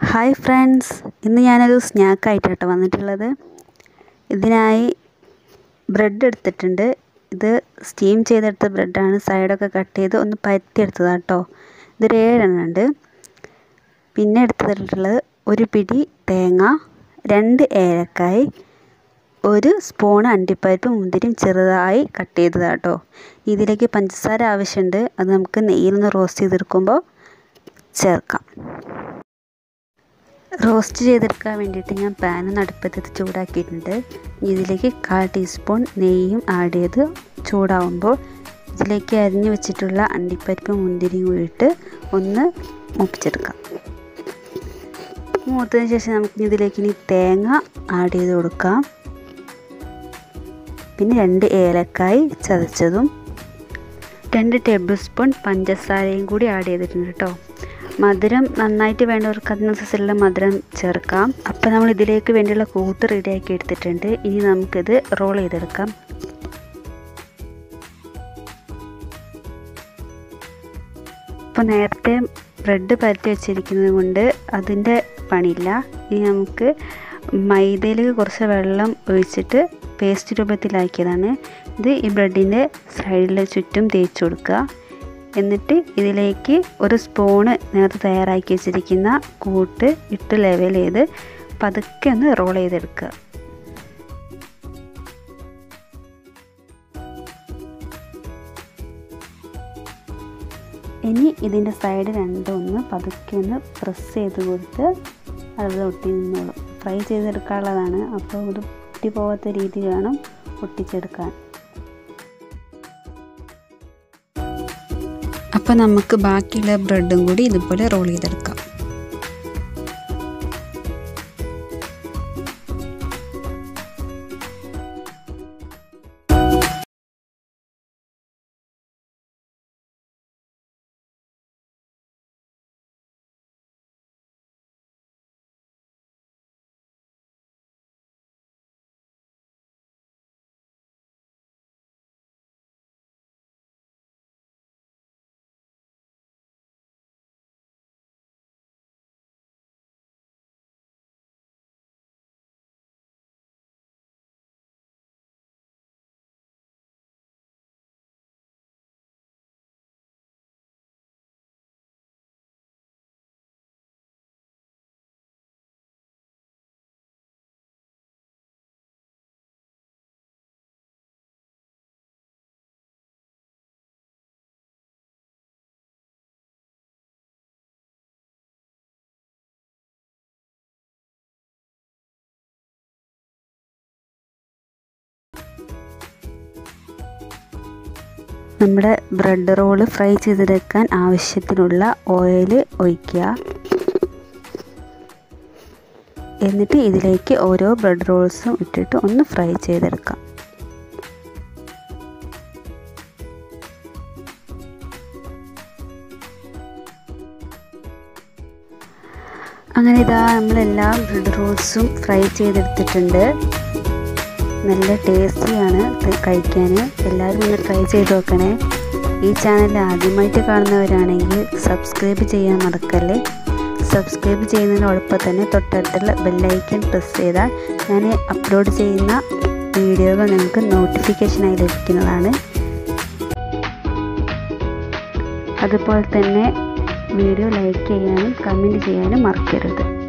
hi friends ഇന്ന് ഞാനൊരു സ്നാക്കായിട്ടാട്ടോ വന്നിട്ടുള്ളത് ഇതിനായി ബ്രെഡ് എടുത്തിട്ടുണ്ട് ഇത് സ്റ്റീം ചെയ്തെടുത്ത ബ്രെഡാണ് സൈഡൊക്കെ കട്ട് ചെയ്ത് ഒന്ന് പരത്തിയെടുത്തതാണ് കേട്ടോ ഇതൊരു ഏഴെണ്ണം ഉണ്ട് പിന്നെ എടുത്തിട്ടുള്ളത് ഒരു പിടി തേങ്ങ രണ്ട് ഏലക്കായ് ഒരു സ്പൂൺ അണ്ടിപ്പരിപ്പ് മുന്തിരിയും ചെറുതായി കട്ട് ചെയ്തതാണ് കേട്ടോ ഇതിലേക്ക് പഞ്ചസാര ആവശ്യമുണ്ട് അത് നമുക്ക് നെയ്യിൽ നിന്ന് റോസ്റ്റ് ചെയ്തെടുക്കുമ്പോൾ ചേർക്കാം റോസ്റ്റ് ചെയ്തെടുക്കാൻ വേണ്ടിയിട്ട് ഞാൻ പാൻ നടുപ്പത്ത് ചൂടാക്കിയിട്ടുണ്ട് ഇതിലേക്ക് കാൽ ടീസ്പൂൺ നെയ്യും ആഡ് ചെയ്ത് ചൂടാവുമ്പോൾ ഇതിലേക്ക് അരിഞ്ഞു വെച്ചിട്ടുള്ള അണ്ടിപ്പരിപ്പ് മുന്തിരിയും കൂടി ഇട്ട് ഒന്ന് മൂപ്പിച്ചെടുക്കാം മൂത്തതിന് ശേഷം നമുക്ക് ഇതിലേക്ക് ഇനി തേങ്ങ ആഡ് ചെയ്ത് കൊടുക്കാം പിന്നെ രണ്ട് ഏലക്കായ് ചതച്ചതും രണ്ട് ടേബിൾ സ്പൂൺ പഞ്ചസാരയും കൂടി ആഡ് ചെയ്തിട്ടുണ്ട് കേട്ടോ മധുരം നന്നായിട്ട് വേണ്ടവർക്ക് അതിനനുസരിച്ചുള്ള മധുരം ചേർക്കാം അപ്പോൾ നമ്മൾ ഇതിലേക്ക് വേണ്ടിയുള്ള കൂട്ട് റെഡിയാക്കി എടുത്തിട്ടുണ്ട് ഇനി നമുക്കിത് റോൾ ചെയ്തെടുക്കാം അപ്പോൾ നേരത്തെ ബ്രെഡ് പരത്തി വെച്ചിരിക്കുന്നത് കൊണ്ട് അതിൻ്റെ പണിയില്ല ഇനി നമുക്ക് മൈദയിലേക്ക് കുറച്ച് വെള്ളം ഒഴിച്ചിട്ട് പേസ്റ്റ് രൂപത്തിലാക്കിയതാണ് ഇത് ഈ ബ്രെഡിൻ്റെ സൈഡിൽ ചുറ്റും തേച്ച് കൊടുക്കുക എന്നിട്ട് ഇതിലേക്ക് ഒരു സ്പൂണ് നേരത്തെ തയ്യാറാക്കി വെച്ചിരിക്കുന്ന കൂട്ട് ഇട്ട് ലെവൽ ചെയ്ത് പതുക്കെ ഒന്ന് റോൾ ചെയ്തെടുക്കുക ഇനി ഇതിൻ്റെ സൈഡ് രണ്ടും ഒന്ന് പതുക്കെ ഒന്ന് പ്രസ് ചെയ്ത് കൊടുത്ത് അത് ഒട്ടി നിന്നോളും ഫ്രൈ ചെയ്തെടുക്കാനുള്ളതാണ് അപ്പോൾ ഇത് ഒട്ടി പോകാത്ത രീതി വേണം ഒട്ടിച്ചെടുക്കാൻ അപ്പോൾ നമുക്ക് ബാക്കിയുള്ള ബ്രെഡും കൂടി ഇതുപോലെ റോൾ ചെയ്തെടുക്കാം നമ്മുടെ ബ്രെഡ് റോള് ഫ്രൈ ചെയ്തെടുക്കാൻ ആവശ്യത്തിനുള്ള ഓയിൽ ഒഴിക്കുക എന്നിട്ട് ഇതിലേക്ക് ഓരോ ബ്രെഡ് റോൾസും ഇട്ടിട്ട് ഒന്ന് ഫ്രൈ ചെയ്തെടുക്കാം അങ്ങനെ ഇതാ നമ്മളെല്ലാ ബ്രെഡ് റോൾസും ഫ്രൈ ചെയ്തെടുത്തിട്ടുണ്ട് നല്ല ടേസ്റ്റിയാണ് കഴിക്കാൻ എല്ലാവരും ഒന്ന് ട്രൈ ചെയ്ത് നോക്കണേ ഈ ചാനൽ ആദ്യമായിട്ട് കാണുന്നവരാണെങ്കിൽ സബ്സ്ക്രൈബ് ചെയ്യാൻ മറക്കല്ലേ സബ്സ്ക്രൈബ് ചെയ്യുന്നതിനോടൊപ്പം തന്നെ തൊട്ടടുത്തുള്ള ബെല്ലൈക്കൺ പ്രസ് ചെയ്താൽ ഞാൻ അപ്ലോഡ് ചെയ്യുന്ന വീഡിയോകൾ നിങ്ങൾക്ക് നോട്ടിഫിക്കേഷനായി ലഭിക്കുന്നതാണ് അതുപോലെ തന്നെ വീഡിയോ ലൈക്ക് ചെയ്യാനും കമൻറ്റ് ചെയ്യാനും മറക്കരുത്